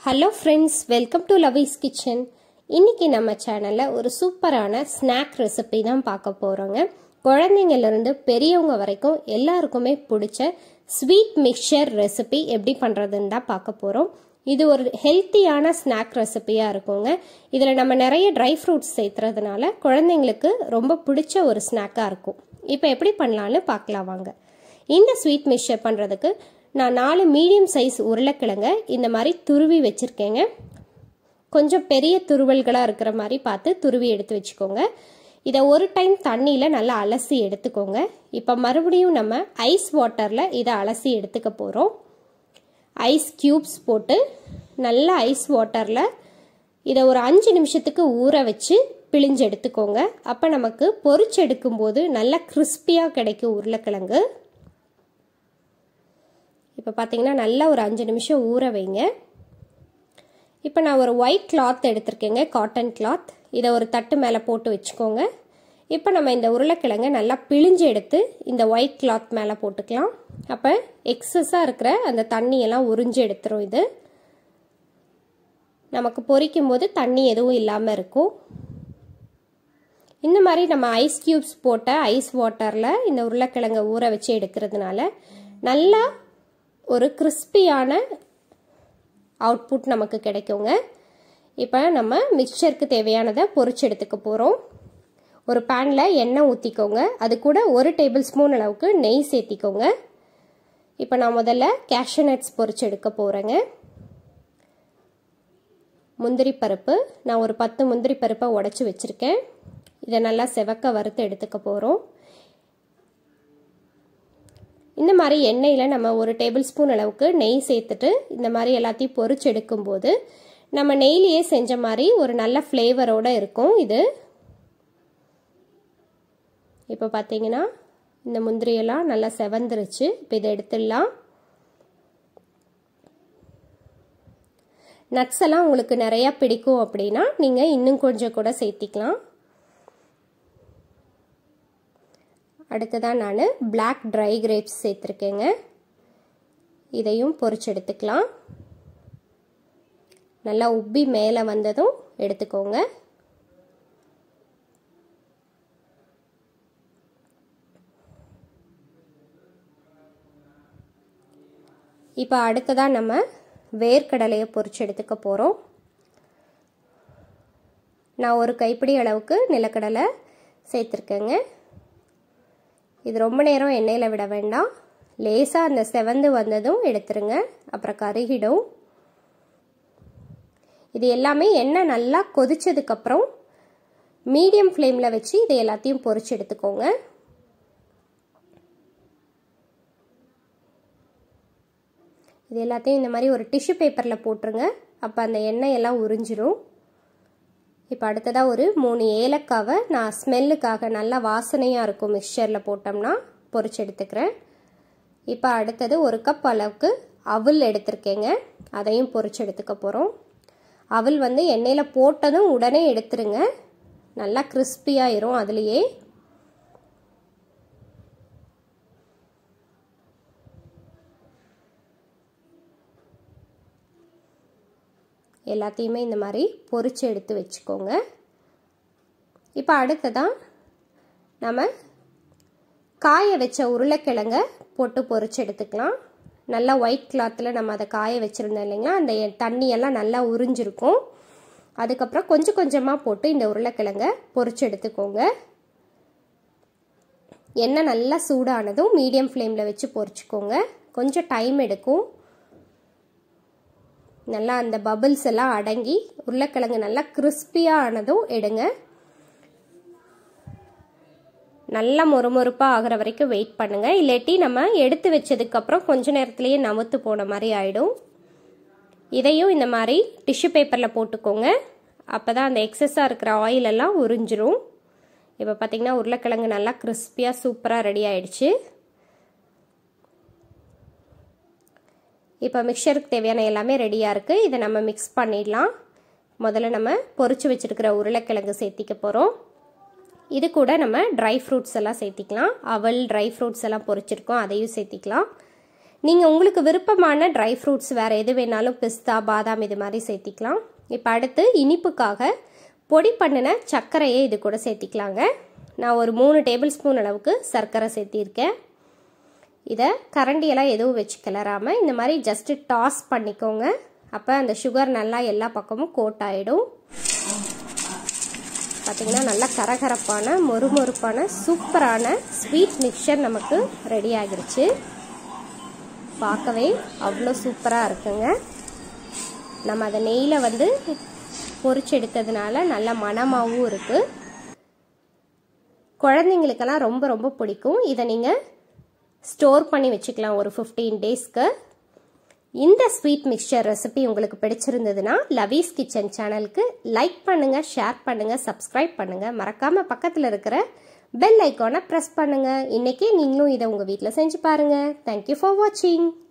hello friends welcome to Lavi's kitchen இன்னைக்கு நம்ம சேனலில் ஒரு சூப்பரான ஸ்நாக் ரெசிபி தான் பார்க்க போகிறோங்க குழந்தைங்கள்லேருந்து பெரியவங்க வரைக்கும் எல்லாருக்குமே பிடிச்ச ஸ்வீட் மிக்சர் ரெசிபி எப்படி பண்ணுறதுன்னு தான் பார்க்க போகிறோம் இது ஒரு ஹெல்த்தியான ஸ்நாக் ரெசிபியாக இருக்குங்க இதில் நம்ம நிறைய ட்ரை ஃப்ரூட்ஸ் சேர்த்துறதுனால குழந்தைங்களுக்கு ரொம்ப பிடிச்ச ஒரு ஸ்நாக்காக இருக்கும் இப்போ எப்படி பண்ணலான்னு பார்க்கலாம் வாங்க இந்த ஸ்வீட் மிக்சர் பண்ணுறதுக்கு நான் நாலு மீடியம் சைஸ் உருளைக்கிழங்க இந்த மாதிரி துருவி வச்சுருக்கேங்க கொஞ்சம் பெரிய துருவல்களாக இருக்கிற மாதிரி பார்த்து துருவி எடுத்து வச்சுக்கோங்க இதை ஒரு டைம் தண்ணியில் நல்லா அலசி எடுத்துக்கோங்க இப்போ மறுபடியும் நம்ம ஐஸ் வாட்டரில் இதை அலசி எடுத்துக்க போகிறோம் ஐஸ் க்யூப்ஸ் போட்டு நல்லா ஐஸ் வாட்டரில் இதை ஒரு அஞ்சு நிமிஷத்துக்கு ஊற வச்சு பிழிஞ்சு எடுத்துக்கோங்க அப்போ நமக்கு பொறிச்சு எடுக்கும்போது நல்லா கிறிஸ்பியாக கிடைக்கும் உருளைக்கிழங்கு இப்போ பார்த்தீங்கன்னா நல்லா ஒரு அஞ்சு நிமிஷம் ஊற வைங்க இப்போ நான் ஒரு ஒயிட் கிளாத் எடுத்திருக்கேங்க காட்டன் கிளாத் இதை ஒரு தட்டு மேலே போட்டு வச்சுக்கோங்க இப்போ நம்ம இந்த உருளைக்கிழங்க நல்லா பிழிஞ்சு எடுத்து இந்த ஒயிட் கிளாத் மேலே போட்டுக்கலாம் அப்போ எக்ஸஸாக இருக்கிற அந்த தண்ணியெல்லாம் உறிஞ்சு எடுத்துரும் இது நமக்கு பொரிக்கும் போது தண்ணி எதுவும் இல்லாமல் இருக்கும் இந்த மாதிரி நம்ம ஐஸ் க்யூப்ஸ் போட்ட ஐஸ் வாட்டரில் இந்த உருளைக்கிழங்கை ஊற வச்சு எடுக்கிறதுனால நல்லா ஒரு கிறிஸ்பியான அவுட்புட் நமக்கு கிடைக்குங்க இப்போ நம்ம மிக்சருக்கு தேவையானதை பொறிச்சு எடுத்துக்க போகிறோம் ஒரு பேனில் எண்ணெய் ஊற்றிக்கோங்க அது கூட ஒரு டேபிள் ஸ்பூன் அளவுக்கு நெய் சேர்த்திக்கோங்க இப்போ நான் முதல்ல கேஷ்யூ நட்ஸ் பொறிச்சு எடுக்க போகிறேங்க முந்திரி பருப்பு நான் ஒரு பத்து முந்திரி பருப்பை உடச்சி வச்சுருக்கேன் இதை நல்லா செவக்க வறுத்து எடுத்துக்க போகிறோம் இந்த மாதிரி எண்ணெயில் நம்ம ஒரு டேபிள் ஸ்பூன் அளவுக்கு நெய் சேர்த்துட்டு இந்த மாதிரி எல்லாத்தையும் பொறிச்சு எடுக்கும்போது நம்ம நெய்லேயே செஞ்ச மாதிரி ஒரு நல்ல ஃப்ளேவரோடு இருக்கும் இது இப்போ பார்த்தீங்கன்னா இந்த முந்திரியெல்லாம் நல்லா செவந்துருச்சு இப்போ இதை எடுத்துடலாம் நட்ஸ் எல்லாம் உங்களுக்கு நிறையா பிடிக்கும் அப்படின்னா நீங்கள் இன்னும் கொஞ்சம் கூட சேர்த்திக்கலாம் அடுத்ததாக நான் பிளாக் ட்ரை கிரேப்ஸ் சேர்த்துருக்கேங்க இதையும் பொறிச்சு எடுத்துக்கலாம் நல்லா உப்பி மேலே வந்ததும் எடுத்துக்கோங்க இப்போ அடுத்ததாக நம்ம வேர்க்கடலையை பொறிச்சு எடுத்துக்க போகிறோம் நான் ஒரு கைப்பிடி அளவுக்கு நிலக்கடலை சேர்த்துருக்கேங்க இது ரொம்ப நேரம் எண்ணெயில் விட வேண்டாம் லேசாக அந்த செவந்து வந்ததும் எடுத்துருங்க அப்புறம் கருகிடும் இது எல்லாமே எண்ணெய் நல்லா கொதிச்சதுக்கப்புறம் மீடியம் ஃப்ளேமில் வச்சு இது எல்லாத்தையும் பொறிச்சு எடுத்துக்கோங்க இது எல்லாத்தையும் இந்த மாதிரி ஒரு டிஷ்யூ பேப்பரில் போட்டுருங்க அப்போ அந்த எண்ணெய் எல்லாம் உறிஞ்சிரும் இப்போ அடுத்ததாக ஒரு மூணு ஏலக்காவை நான் ஸ்மெல்லுக்காக நல்லா வாசனையாக இருக்கும் மிக்சரில் போட்டோம்னா பொறிச்சு எடுத்துக்கிறேன் இப்போ அடுத்தது ஒரு கப் அளவுக்கு அவல் எடுத்திருக்கேங்க அதையும் பொறிச்சு எடுத்துக்க போகிறோம் அவல் வந்து எண்ணெயில் போட்டதும் உடனே எடுத்துருங்க நல்லா கிறிஸ்பியாயிரும் அதுலேயே எல்லாத்தையுமே இந்த மாதிரி பொறிச்சு எடுத்து வச்சுக்கோங்க இப்போ அடுத்ததான் நம்ம காய வச்ச உருளைக்கிழங்க போட்டு பொறிச்சு எடுத்துக்கலாம் நல்லா ஒயிட் கிளாத்தில் நம்ம அதை காய வச்சுருந்தோம் இல்லைங்களா அந்த தண்ணியெல்லாம் நல்லா உறிஞ்சிருக்கும் அதுக்கப்புறம் கொஞ்சம் கொஞ்சமாக போட்டு இந்த உருளைக்கிழங்க பொறிச்சு எடுத்துக்கோங்க எண்ணெய் நல்லா சூடானதும் மீடியம் ஃப்ளேமில் வச்சு பொறிச்சிக்கோங்க கொஞ்சம் டைம் எடுக்கும் நல்லா அந்த பபிள்ஸ் எல்லாம் அடங்கி உருளைக்கிழங்கு நல்லா கிறிஸ்பியாக ஆனதும் எடுங்க நல்லா மொறுமொறுப்பாக ஆகிற வரைக்கும் வெயிட் பண்ணுங்கள் இல்லாட்டி நம்ம எடுத்து வச்சதுக்கப்புறம் கொஞ்ச நேரத்துலேயே நமுத்து போன மாதிரி ஆகிடும் இதையும் இந்த மாதிரி டிஷ்யூ பேப்பரில் போட்டுக்கோங்க அப்போ தான் அந்த எக்ஸஸாக இருக்கிற ஆயிலெல்லாம் உறிஞ்சிரும் இப்போ பார்த்திங்கன்னா உருளைக்கிழங்கு நல்லா கிறிஸ்பியாக சூப்பராக ரெடி ஆயிடுச்சு இப்போ மிக்சருக்கு தேவையான எல்லாமே ரெடியாக இருக்குது இதை நம்ம மிக்ஸ் பண்ணிடலாம் முதல்ல நம்ம பொறிச்சு வச்சுருக்கிற உருளைக்கிழங்கு சேர்த்திக்க போகிறோம் இது கூட நம்ம ட்ரை ஃப்ரூட்ஸ் எல்லாம் சேர்த்திக்கலாம் அவல் ட்ரை ஃப்ரூட்ஸ் எல்லாம் பொறிச்சிருக்கோம் அதையும் சேர்த்திக்கலாம் நீங்கள் உங்களுக்கு விருப்பமான ட்ரை ஃப்ரூட்ஸ் வேறு எது வேணாலும் பிஸ்தா பாதாம் இது மாதிரி சேர்த்திக்கலாம் இப்போ அடுத்து இனிப்புக்காக பொடி பண்ணின சர்க்கரையை இது கூட சேர்த்திக்கலாங்க நான் ஒரு மூணு டேபிள் ஸ்பூன் அளவுக்கு சர்க்கரை சேர்த்திருக்கேன் இதை கரண்டியெல்லாம் எதுவும் வச்சு கிளறாமல் இந்த மாதிரி ஜஸ்ட்டு டாஸ் பண்ணிக்கோங்க அப்போ அந்த சுகர் நல்லா எல்லா பக்கமும் கோட் ஆகிடும் பார்த்திங்கன்னா நல்லா கரகரப்பான மொறுமொறுப்பான சூப்பரான ஸ்வீட் மிக்சர் நமக்கு ரெடி ஆகிருச்சு பார்க்கவே அவ்வளோ சூப்பராக இருக்குங்க நம்ம அதை நெய்யில் வந்து பொறிச்சு எடுத்ததுனால நல்ல மணமாகவும் இருக்குது குழந்தைங்களுக்கெல்லாம் ரொம்ப ரொம்ப பிடிக்கும் இதை நீங்கள் ஸ்டோர் பண்ணி வச்சுக்கலாம் ஒரு ஃபிஃப்டீன் டேஸ்க்கு இந்த ஸ்வீட் மிக்சர் ரெசிபி உங்களுக்கு பிடிச்சிருந்ததுன்னா லவீஸ் கிச்சன் சேனலுக்கு லைக் பண்ணுங்கள் ஷேர் பண்ணுங்கள் சப்ஸ்கிரைப் பண்ணுங்கள் மறக்காமல் பக்கத்தில் இருக்கிற பெல் ஐக்கானை ப்ரெஸ் பண்ணுங்கள் இன்றைக்கி நீங்களும் இதை உங்கள் வீட்டில் செஞ்சு பாருங்கள் தேங்க்யூ ஃபார் வாட்சிங்